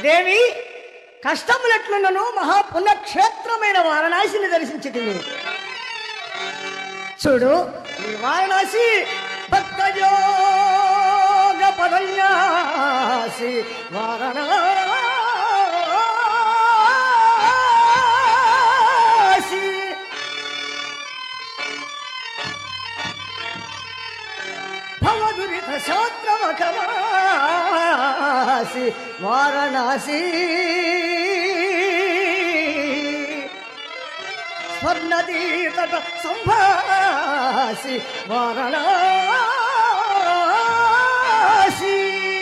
దేవి కష్టములెట్లున్నను మహాపుణ్యక్షేత్రమైన వారణాసిని దర్శించింది చూడు ఈ వారణాసి భక్తయోగ పదన్యాసి వారణాసి భవదురిత శాస్త్రమకమాసి వారణాసి స్వర్ణదీతట సంభాసి వారణాసి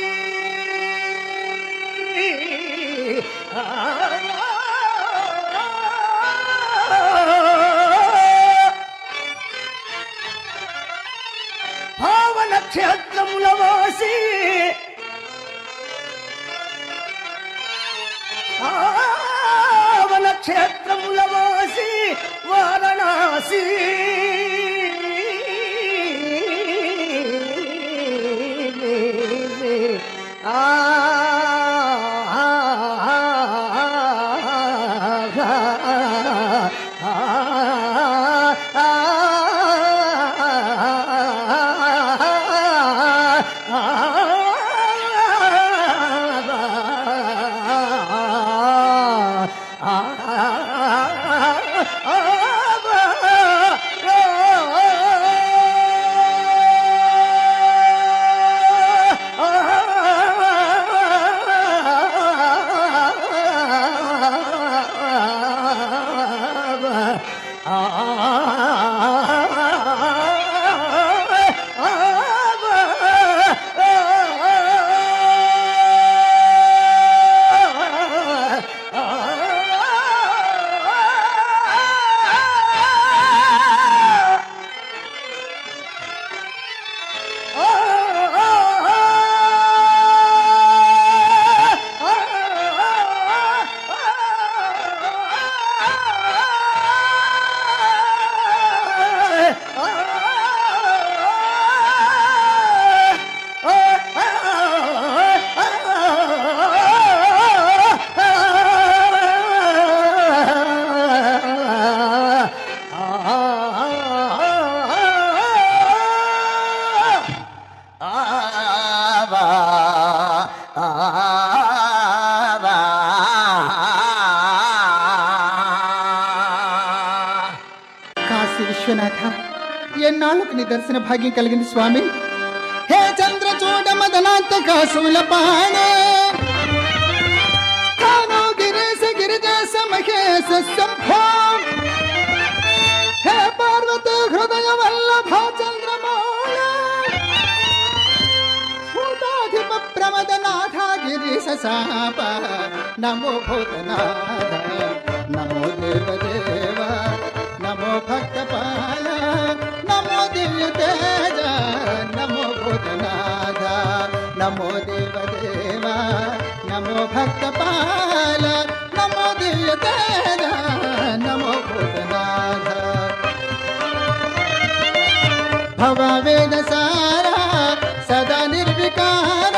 భావన క్షేత్రముల వాసి పావన క్షేత్రముల వాసి వారణాసి ఆ కాశీ విశ్వనాథ ఎన్నాళ్ళకు నీ దర్శన భాగ్యం కలిగింది స్వామి హే చంద్ర చూడ మదనాంత కాశుల పాణే స్థానో గిరీశ గిరిజాస మహేశ శంభో హే పార్వత హృదయ వల్లభ చంద్రమౌళ భూతాధిప ప్రమదనాథ గిరీశ శాప నమో భూతనాథ నమో దేవదేవ నమో భక్తపాల నమో దివ్య తేజ నమో భూతనాథ నమో దేవదేవ నమో భక్తపాల నమో దివ్య తేజ నమో భూతనాథ భవవేద సారా సదా నిర్వికార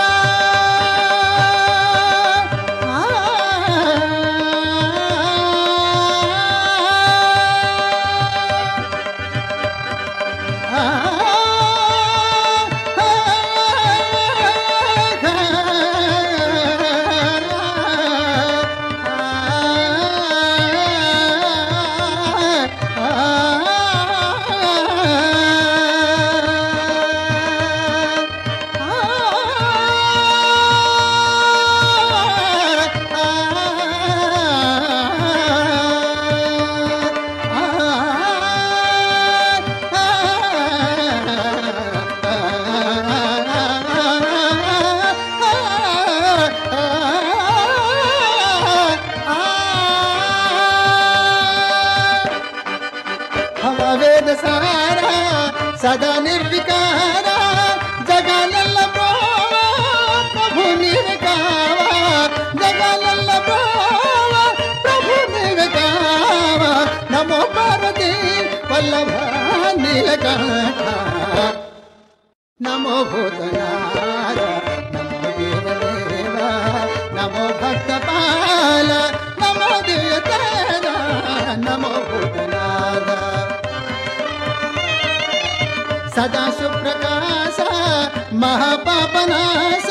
వేద సారా సదా నిర్వికార జగలల్ల బ్రోవా ప్రభు నీవే కావా జగలల్ల బ్రోవా ప్రభు నీవే కావా నమో పార్వతీ వల్లభ నీలకంఠ నమో భూతనార నమో దేవదేవ నమో భక్త సదా సుప్రకాశ మహాపాపనాశ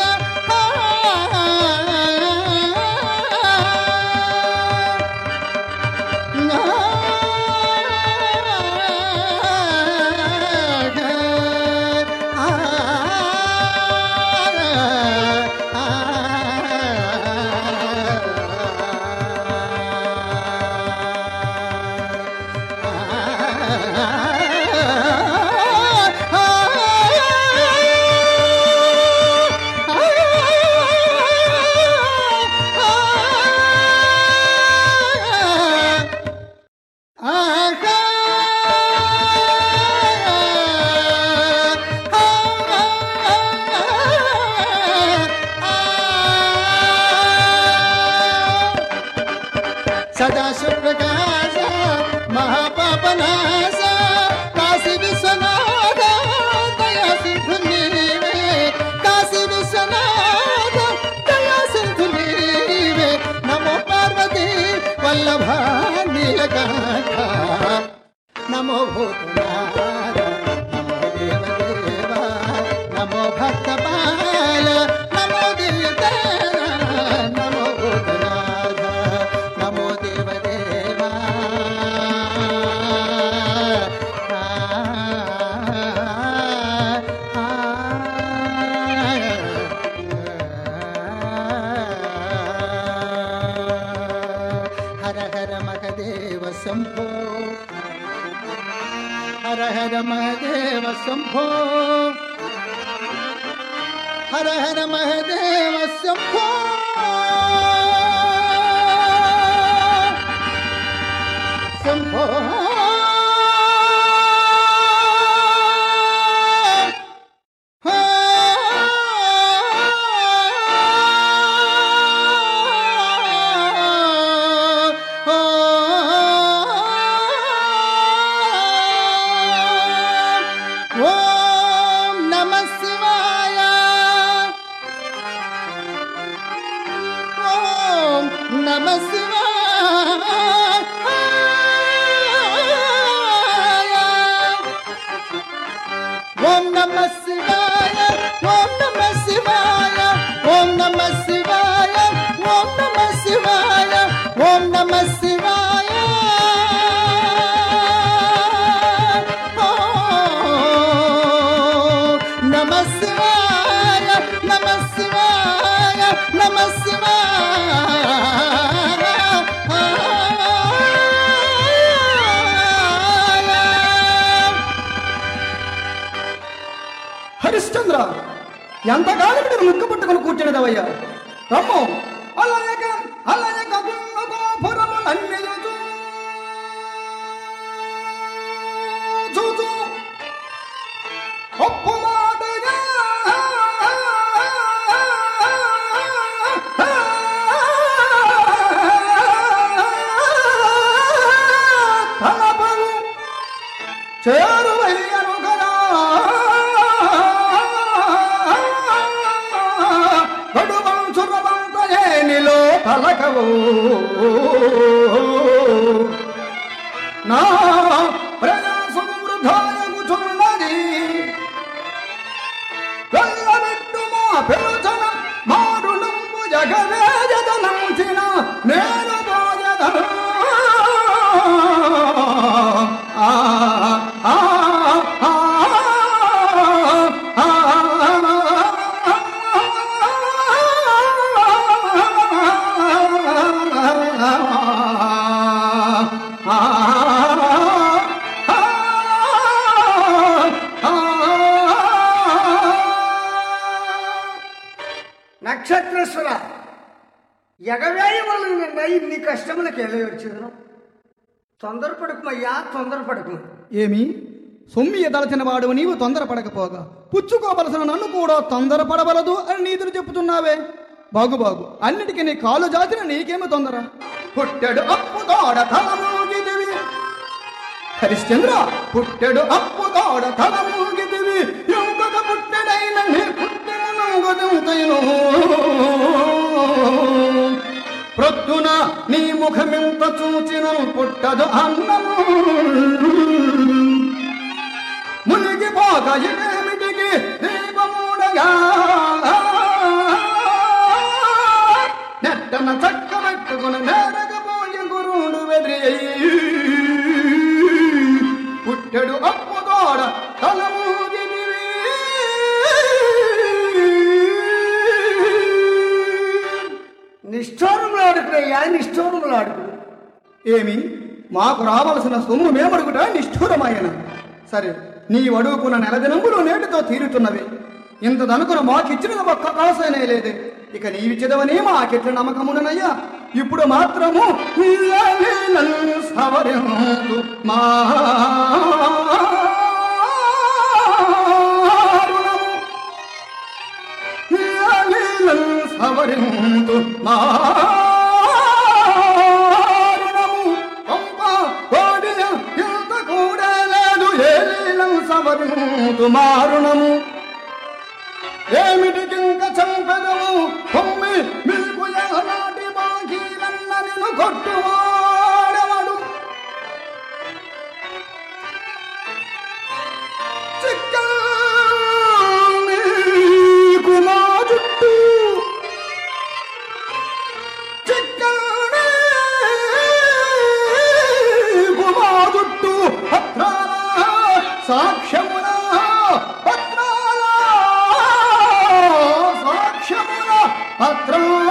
సదా సుప్రకాశ మహాపాపనాశ కాశీ విశ్వనాథ దయా సింధు నీవే కాశీ విశ్వనాథ దయా సింధు నీవే నమో పార్వతీ వల్లభ నీలకంఠ నమో భూతనాథ నమో దేవదేవ నమో భక్తపాల నమో దివ్యదేవ నమో భూతనాథ నమో దేవదేవ హర హర మహదేవ శంభో హర హర మహదేవ శంభో హర హర మహదేవ శంభో శంభో ఓం నమ శివాయ ఓం నమ శివాయ ఓం నమ శివాయ ఓం నమ శివాయ ఓం నమ శివాయ ఓం నమ శివాయ ఓం నమ శివాయ ఓం నమ శివాయ నమ శివాయ నమ శివాయ హరిశ్చంద్ర ఎంతకాలం మీరు ముక్క పట్టుకుని కూర్చున్నదవయ్యా రమ్ము అలయక అలయక గోపురములన్నీ చూచు. చూచు ఒప్పు మాటగా తలపలు చేరువయ్యను కదా కడువం చురవంతయేనిలో పలకవు నా ప్రయాసం వృధాయగుచున్నది వెళ్ళబెట్టు మా పిలుచన మారులంబు జగవేజదనంచిన నేను పోయదను ఆ ఆ ఆ నక్షత్రేశ్వర ఎగవేయ వలన ఇన్ని కష్టములకు వెళ్ళవచ్చును తొందరపడకుమయ్యా తొందరపడకు ఏమి సొమ్మి ఎదలచిన వాడు నీవు తొందరపడకపోగా పుచ్చుకోవలసిన నన్ను కూడా తొందరపడవలదు అని నీతులు చెప్పుతున్నావే బాగు బాగు అన్నిటికీ నీ కాలు జాతిన నీకేమి తొందర పుట్టెడు అప్పు తోడ తలమూగిదివి హరిశ్చంద్ర పుట్టెడు అప్పు తోడ తలమూగిదివి ఇంకొక పుట్టెడైన నీ పుట్టెను నంగుదుతైను ప్రొద్దున నీ ముఖమింత చూచిన పుట్టదు అన్నము మునిగిపోక ఇకేమిటికి దీపముడగా నెట్టన చక్క పెట్టుకుని నేరకపోయి గురుడు వెదిరి పుట్టెడు అప్పు తోడ తలమూగిదివి నిష్ఠూరములాడుకురయ్యా నిష్ఠూరములాడుకు ఏమి మాకు రావలసిన సొమ్ము మేమడుగుట నిష్ఠూరమాయన సరే నీ అడుగుకున్న నెల దినములు నేటితో తీరుతున్నవి ఇంత దనుకున మాకిచ్చిన ఒక్క కాసనే లేదే ఇక నీవిచ్చదవని మాకెట్ల నమ్మకముననయ్యా ఇప్పుడు మాత్రము లలిలల్ సవరింతు మారుణము. లలిలల్ సవరింతు మారుణము. పంప కోడియ ఇంత కూడా లేదు ఏలీలం సవరింతు మారుణము ఏమిటికింక చంపెదవు కొమ్మి మీకు ఎలాంటి బాకీలన్న నిన్ను కొట్టువాడవడు చిక్కకు మా జుట్టు చిక్కకు మా జుట్టు పత్రాల సాక్ష్యమున పత్రాల సాక్ష్యమున పత్రాల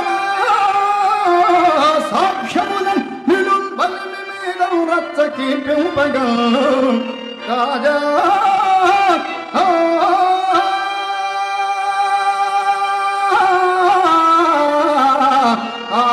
సాక్ష్యమున నిలు బల్లి మీద రచ్చకి పెంపగా రాజా ఆ, ఆ,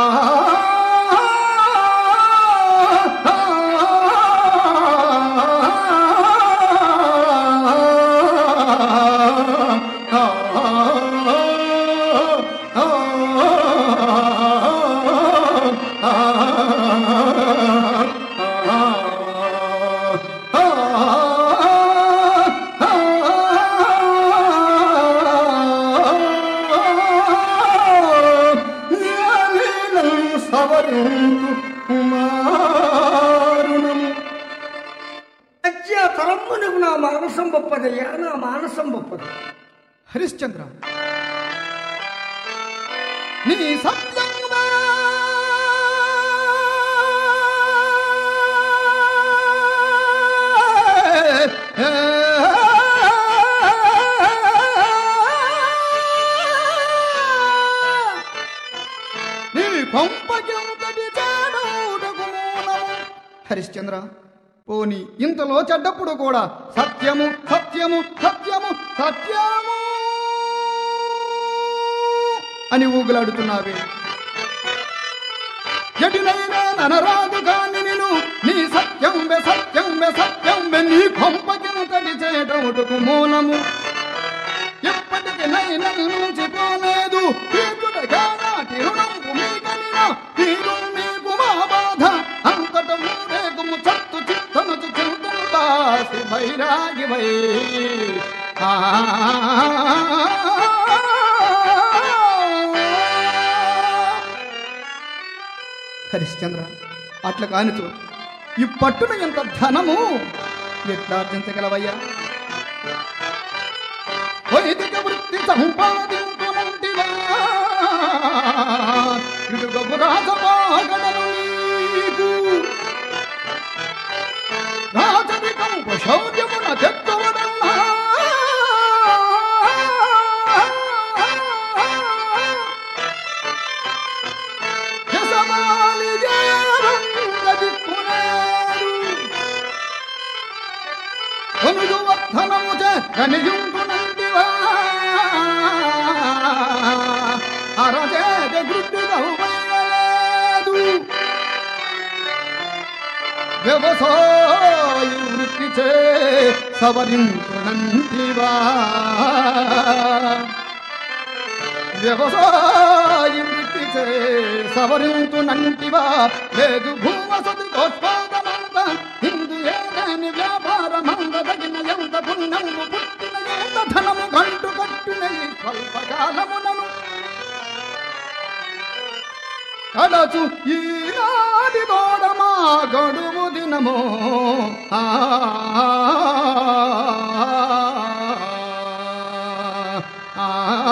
సవరింతు మారుణము అజ్జా తరమ్మునకు నా మానసం బొప్పదయ్యా నా మానసం బొప్పదు హరిశ్చంద్ర నీ సత్యంగా నీ కొంపకెంతటి చేడవుటకు మూలము. హరిశ్చంద్ర పోని ఇంతలో చెడ్డప్పుడు కూడా సత్యము సత్యము సత్యము సత్యము అని ఊగులాడుతున్నావే ఎటునైనా ననరాదు కాని నేను నీ సత్యం వె సత్యం వె సత్యం వె నీ కొంపకింతటి చేయటముటకు మూలము ఎప్పటికి నైనా నుంచి పోలేదు పీకుటగా నాటి రుణంకు మీకనిన తీరు మీకు మా బాధ అంతట ఊరేగుము చత్తు చిత్తనుచు చింతుందాసి భైరాగి వై ఆ హరిశ్చంద్ర అట్ల కానిచు ఈ పట్టున ఎంత ధనము ఎట్లా ఆర్జించగలవయ్యా వైదిక వృత్తి సంపాదించునంటివా ఇడుగపు రాజపాగడను నీకు రాజరికంపు శౌర్యమున తెచ్చువడన్నా యజమాని జయరంగదిక్కునేరు కొనుగు వర్ధనము కనియుంటునంటివా అరచేత గుడ్డుగా లేదు వ్యవసాయ వృత్తి చే సవరించునంటివా వ్యవసాయ వృత్తి చే సవరించునంటివా లేదు భూవసతి కోస్పాదమంత ఇందు ఏదని వ్యాపారమందదగిన ఎంత పుణ్యము పుట్టిన ఎంత ధనము కంటు కట్టిన ఈ స్వల్పకాలమునను కలచు ఈ ఏడాది తోడమా గడువు దినము ఆ ఆ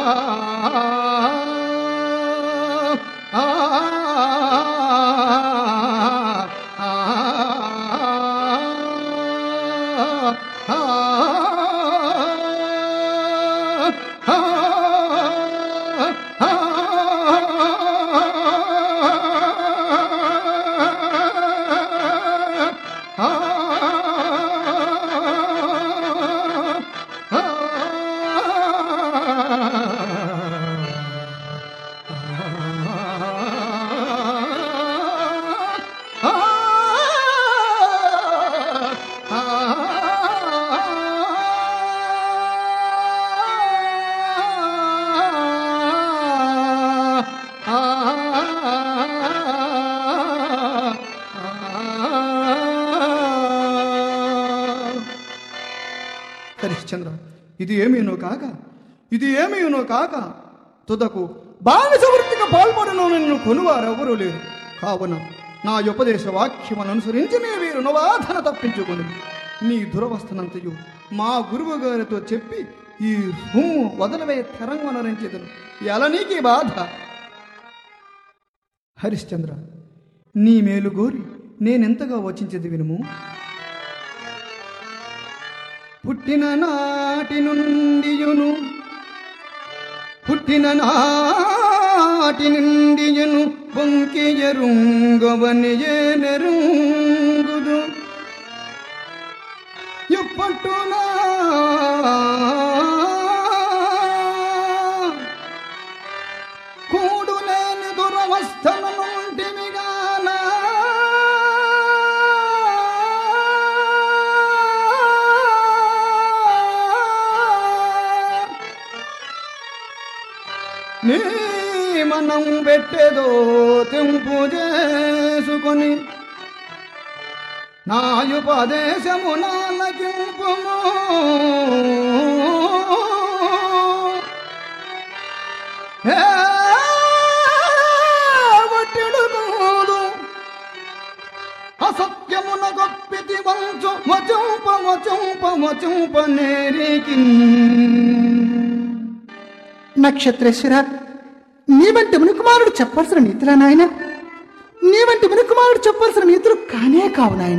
హరిశ్చంద్ర ఇది ఏమీనో కాక ఇది ఏమీనో కాక తుదకు బానిస వృత్తికి పాల్పడను నిన్ను కొనువారెవరూ లేరు కావున నా ఉపదేశ వాక్యమును అనుసరించి నీ వీరు నవాధన తప్పించుకొని నీ దురవస్థనంతయు మా గురువు గారితో చెప్పి ఈ హుమ్ము వదలవే తెరంగనరించేదను ఎలా నీకీ బాధ హరిశ్చంద్ర నీ మేలు గోరి నేనెంతగా వచించేది వినుము పుట్టిన నాటి నుండియును పుట్టిన నాటి నుండియును బొంకి ఎరుంగవని నెరుంగుదు ఎప్పట్టునా కూడు లేని దురవస్థల నుండిమిగాన నీ మనం పెట్టేదో తెంపు చేసుకొని నాయుపదేశము నాలకింపుము ఏ ఒట్టిడు కాదు అసత్యమున గొప్పితి వంచు వచంప వచంప వచంప నేరికి నక్షత్రేశ్వర నీ వంటి మునికుమారుడు చెప్పాల్సిన నీతులా నాయన నీ వంటి మునికుమారుడు చెప్పాల్సిన నీతులు కానే కావు నాయన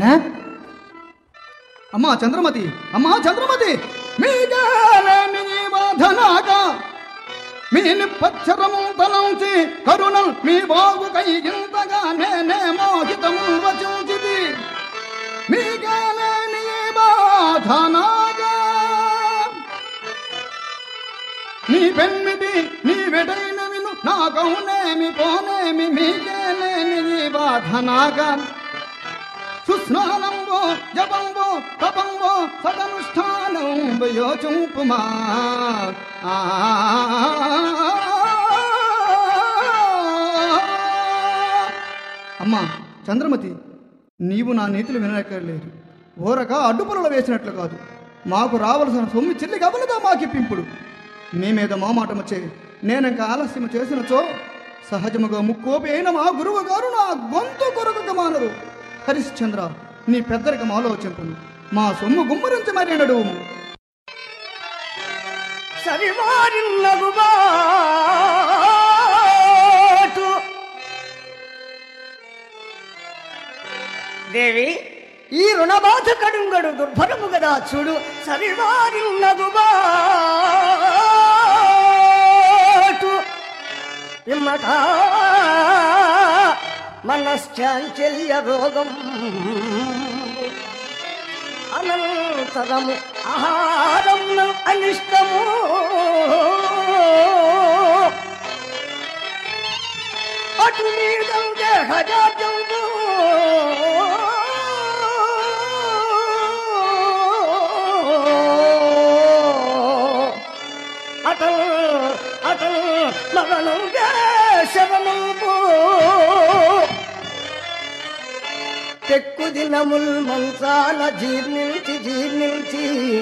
అమ్మా చంద్రమతి అమ్మా చంద్రమతి మీ గాలేమి నీ బాధనాక మీ నిప్పచ్చరము తలంచి కరుణం మీ బాగు కై ఇంతగా నేనే మోహితము వచించిది మీ గాలేని ఈ బాధనాగా నీ పెన్మిటి నీ వెడైన విను నా కౌనేమి పోనేమి మీకేలేని ఈ బాధనాగా సుస్నానంబో జపంబో తపంబో సదనుష్ఠానంబో యోచుంపుమా ఆ. అమ్మా చంద్రమతి నీవు నా నీతులు వినక్కర్లేదు ఊరక అడ్డుపులలో వేసినట్లు కాదు మాకు రావలసిన సొమ్మి చెల్లి గబలదా మాకిప్పింపుడు మీ మీద మోమాటం వచ్చే నేనింక ఆలస్యం చేసినచో సహజముగా ముక్కోపి అయిన మా గురువు గారు నా గొంతు కొరకు మానరు హరిశ్చంద్ర నీ పెద్దరికం ఆలోచింపును మా సొమ్ము గుమ్మరించి మరి నడువు సరివారిన్నగుబాటు దేవి ఈ రుణబాధ కడుంగడు దుర్భరము గదా చూడు సరివారిన్నగుబాటు ఇమ్మట మనశ్చాంచల్య రోగం అనంతరము ఆహారం అనిష్టము అటు మీద దేహజాతంబు అటల్ అటల్ మరణం శరణంబు తెక్కు దినముల్ మంచాల జీర్ణించి జీర్ణించి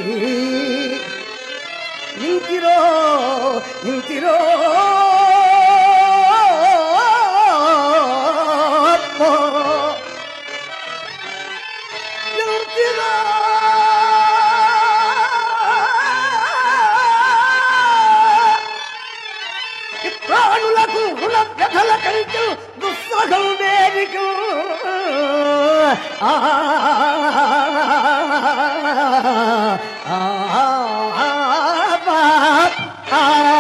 ఇంటిరో ఇంటిరో ఓ ఆ, ఆ, ఆ,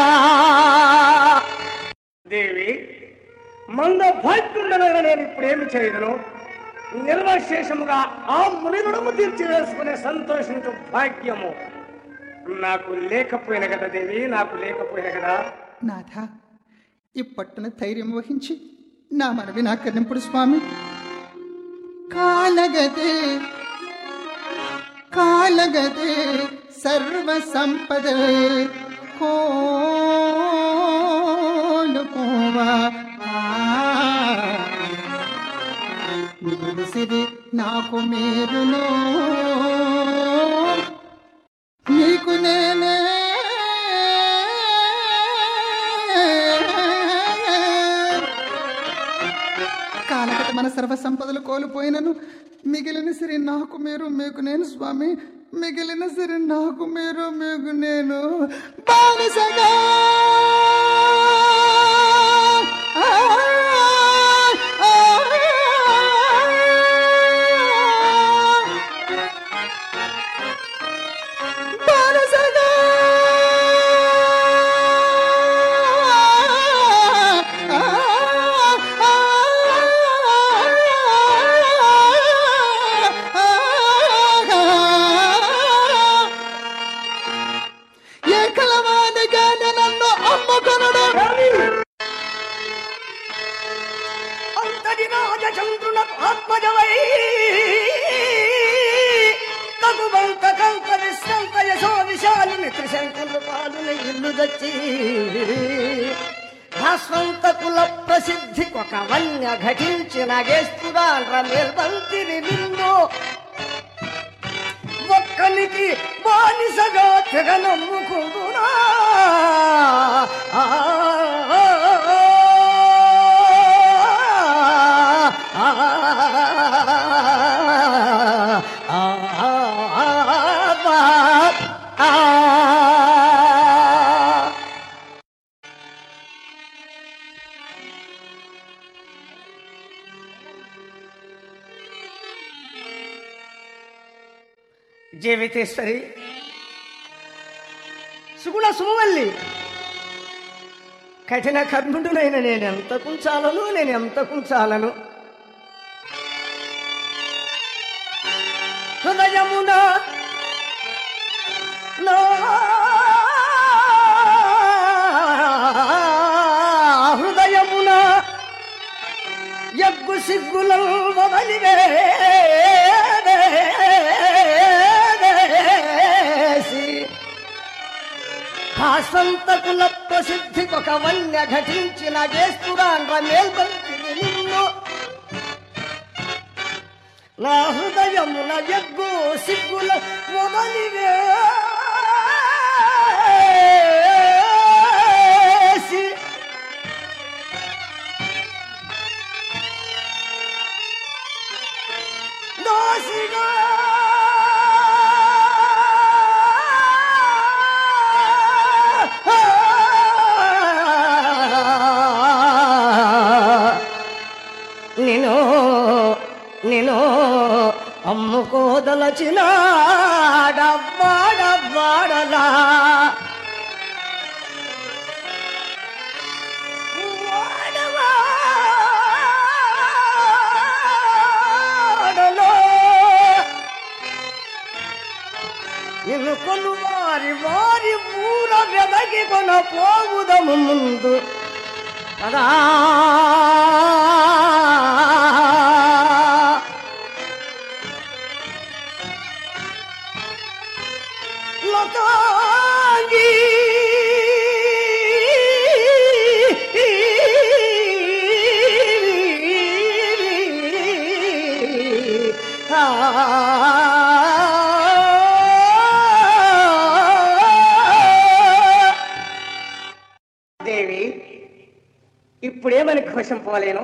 దేవి మంద భాగ్యుండనగా నేను ఇప్పుడేమి చేయదును నిర్వశేషముగా ఆ మునిగుణము తీర్చి వేసుకునే సంతోషించు భాగ్యము నాకు లేకపోయిన కదా దేవి నాకు లేకపోయిన కదా నాథ ఇప్పట్టున ధైర్యం వహించి నా మనవి నా కన్నెంపుడు స్వామి కాలగదే కాలగదే సర్వ సంపద కోలుకోవా నిలిసిది నాకు మీరును నీకు నేనే కాలకట మన సర్వ సంపదలు కోల్పోయినను మిగిలిన సిరి నాకు మీరు మీకు నేను స్వామి మిగిలిన సిరి నాకు మీరు మీకు నేను బానిసగా ఆ, ఆ, బానిసగా ఏ కలవానిగానే నన్ను అమ్ముకొనడు అంతటి రాజచంద్రునకు ఆత్మజవై కగుబంత కంక విశ్రంత యశో విశాలిని త్రిశంకులు పాలున ఇల్లు దచ్చి భాస్వంత కుల ప్రసిద్ధి ఒక వన్య ఘటించిన గేస్తురాండ్ర మేల్బంతిని నిన్ను ఒక్కనికి బానిసగా తెగ నమ్ముకుంటున్నా ఆ, ఆ, ఆ, ఆ, ఆ. జీవితేశ్వరి సుగుణ సుమవల్లి కఠిన కర్ణుడునైన నేను ఎంత కుంచాలను నేను ఎంత కుంచాలను హృదయమున నా హృదయమున ఎగ్గు సిగ్గులం వదిలివేసి భాసంత కుల ప్రసిద్ధి ఒక వన్య ఘటించిన గేస్తురాండ్ర మేల్బంతిని నిన్ను నా హృదయమున ఎగ్గు సిగ్గుల మొదలివేసి దోసిగా నేను నేను అమ్ముకోదలచిన డబ్బా డబ్బాడలా వాడలో నిన్ను కొను వారి వారి ఊర వెదకి కొన పోవుదము ముందు కదా లతాంగి దేవి ఇప్పుడేమని కోసం పోలేను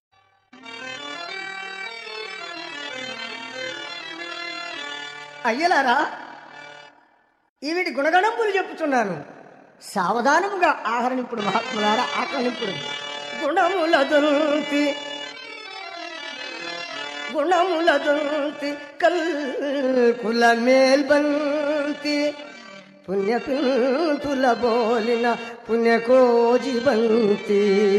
అయ్యలారా ఈవిడి గుణగణంపులు చెప్పుచున్నాను సావధానముగా ఆహరణింపుడు మహాత్ములారా ఆకలింపుడు గుణముల దొల్తి గుణముల దొంతి కల్ కుల మేల్బంతి పుణ్యపింతుల బోలిన పుణ్యకోజి బంతి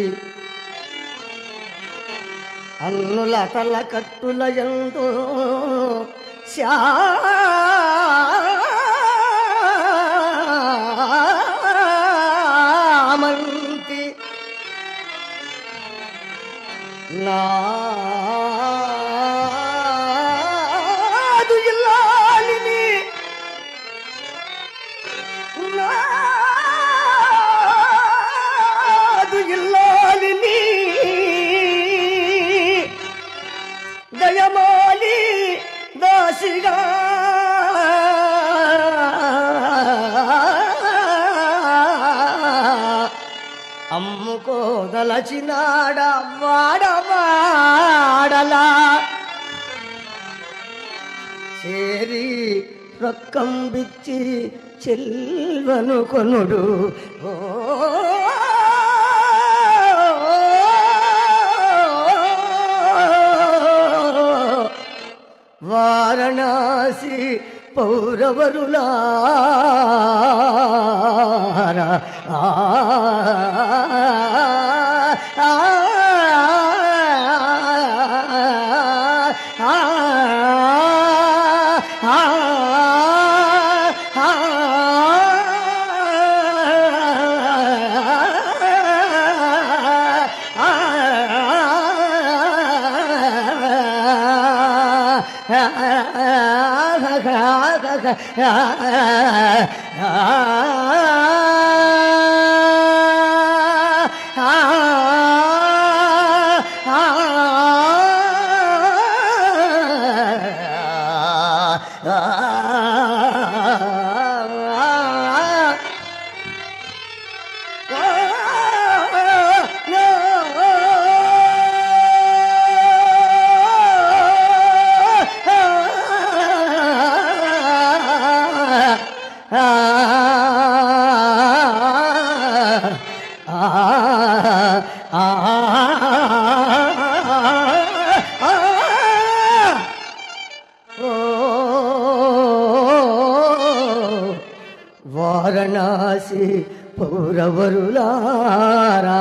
అన్నుల తల కట్టుల ఎందు శ్యామంతి నాదు ఇల్లాలిని నాదు ఇల్లాలిని దయమాలి దాసిగా అమ్ముకోదలచినాడ వాడవాడలా చేరి రొక్కం బిచ్చి చెల్వను కొనుడు ఓ వారణాసి పౌరవరులారా ఆ, ఆ, ఆ, ఆ, వారణాసి పౌరవరులారా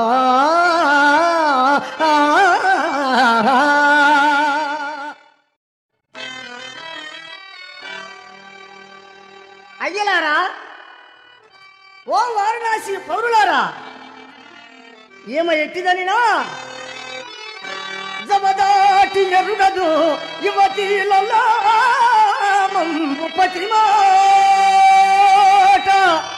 అయ్యలారా ఓ వారణాసి పౌరులారా ఏమ ఎట్టిదనినా జమదాటి ఎరుగదు యువతీలలో మంబు పతిమాట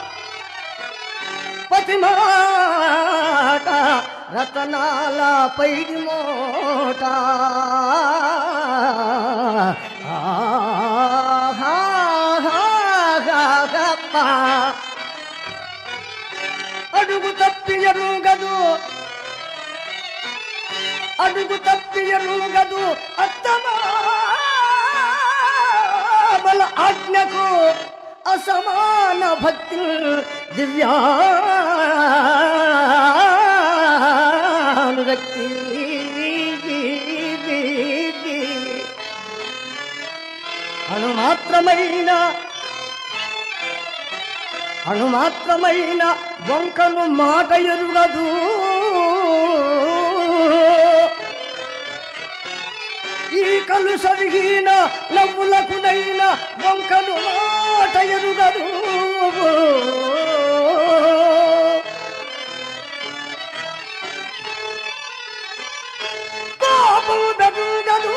పతిమాట రతనాల పైడి మోట ఆహాహాహాహా. అడుగు తప్పి ఎరుగదు అడుగు తప్పి ఎరుగదు అత్తమా బల ఆజ్ఞకు అసమాన భక్తి దివ్యానురక్తి అణుమాత్రమైన అణుమాత్రమైన వంకను మాట ఎరుగదు ఈ కలు సరిగిన నవ్వులకునైన వంకను మాట ఎరుగదు కోపము బెరుగదు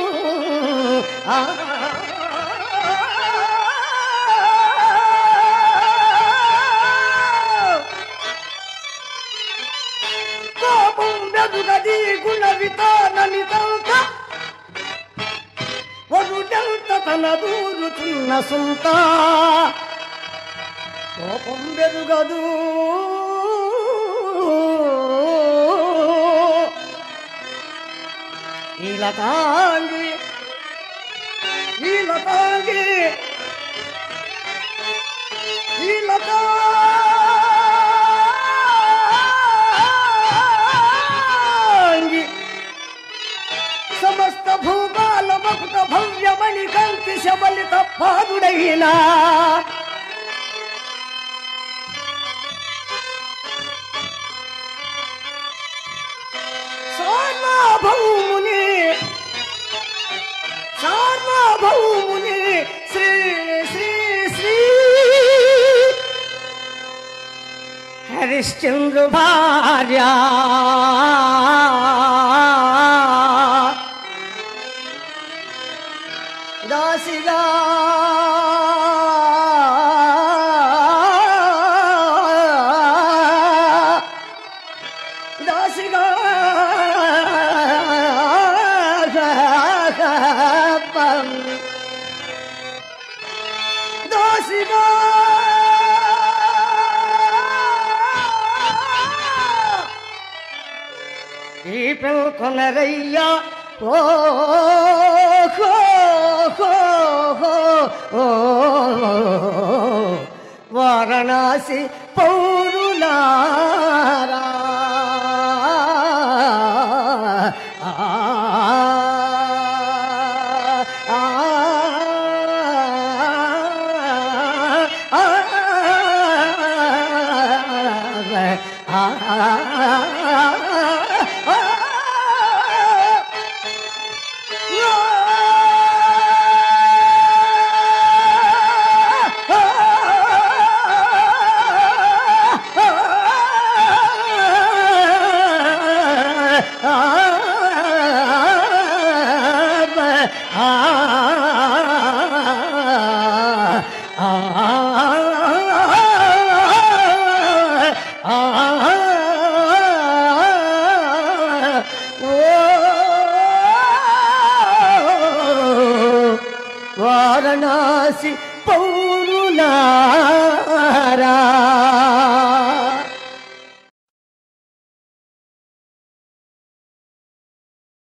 ఆ కోపం బెదుగది గుణ వితాననితంత వరుడెంత తన దూరుతున్న సుంత కోపం బెదుగదు ఈలతాంగి ఈలతాంగి ఈలతాంగి సమస్త మకుట భవ్యమణి కంతి శబలిత పాదుడైనా సార్వభౌముని సార్వభౌముని శ్రీ శ్రీ శ్రీ హరిశ్చంద్ర భార్య దాసిగా దాసిగా దాసిగా ఈ పెంకొనరయ్యా ఓ హో, హో, హో, ఓ వారణాసి పౌరులారా ఆ, ఆ, ఆ, వారణాసి పౌరులారా